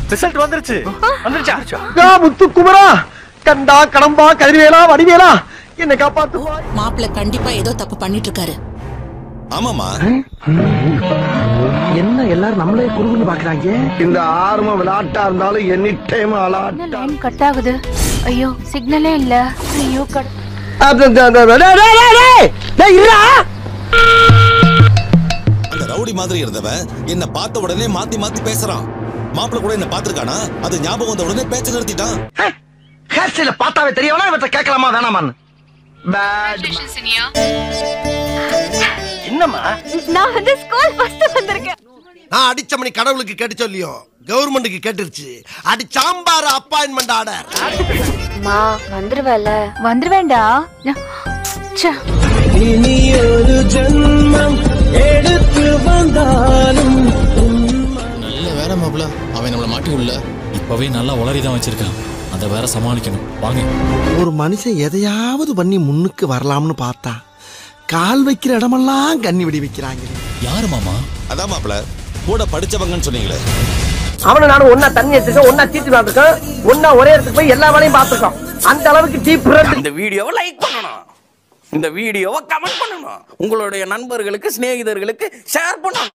result வந்துருச்சு வந்துருச்சா முத்துக்குமரா கண்டா கடம்பா கதிர்வேலா வடிவேலா என்ன காப்பாத்துவா மாப்பிள்ள கண்டிப்பா ஏதோ தப்பு பண்ணிட்டு இருக்காரு ஆமாமா என்ன எல்லாரும் நம்மளே குறுகுன்னு பாக்குறாங்க இந்த ஆர்வம் விளையாட்டா இருந்தாலும் எனி டைம் அலாட்டா லைன் கட் ஆகுது ஐயோ சிக்னலே இல்ல ஐயோ கட் அந்த ரவுடி மாதிரி இருந்தவன் என்ன பார்த்த உடனே மாத்தி மாத்தி பேசுறான் மாப்பிள்ள கூட என்ன பாத்திருக்கானா அது ஞாபகம் வந்த உடனே பேச்ச நிறுத்திட்டான் ஹேர் ஸ்டைல பார்த்தாவே தெரியவனா இவற்றை கேட்கலாமா வேணாமான்னு பேட் என்னம்மா நான் வந்து ஸ்கூல் ஃபர்ஸ்ட் வந்திருக்கேன் நான் அடிச்ச மணி கடவுளுக்கு கேட்டுச்சோ இல்லையோ கவர்மெண்ட்டுக்கு கேட்டுருச்சு அடி சாம்பார் அப்பாயின்மெண்ட் ஆர்டர் மா வந்துருவல வந்துருவேண்டா ச்சே நல்ல வேற மாப்பிள அவன் நம்மள மாட்டி உள்ள இப்பவே நல்லா உளறி தான் வச்சிருக்கான் அதை வேற சமாளிக்கணும் வாங்க ஒரு மனுஷன் எதையாவது பண்ணி முன்னுக்கு வரலாம்னு பார்த்தா கால் வைக்கிற இடமெல்லாம் கண்ணி விடி வைக்கிறாங்க யாரு மாமா அதான் மாப்பிள்ள கூட படிச்சவங்கன்னு சொன்னீங்களே அவனை நானும் ஒன்னா தண்ணி எடுத்துக்கோம் ஒன்னா தீட்டு பார்த்துருக்கோம் ஒன்னா ஒரே இடத்துக்கு போய் எல்லா வேலையும் பார்த்துருக்கோம் அந்த அளவுக்கு டீப் இந்த வீடியோவை லைக் பண்ணணும் இந்த வீடியோவை கமெண்ட் பண்ணணும் உங்களுடைய நண்பர்களுக்கு சிநேகிதர்களுக்கு ஷேர் பண்ணணும்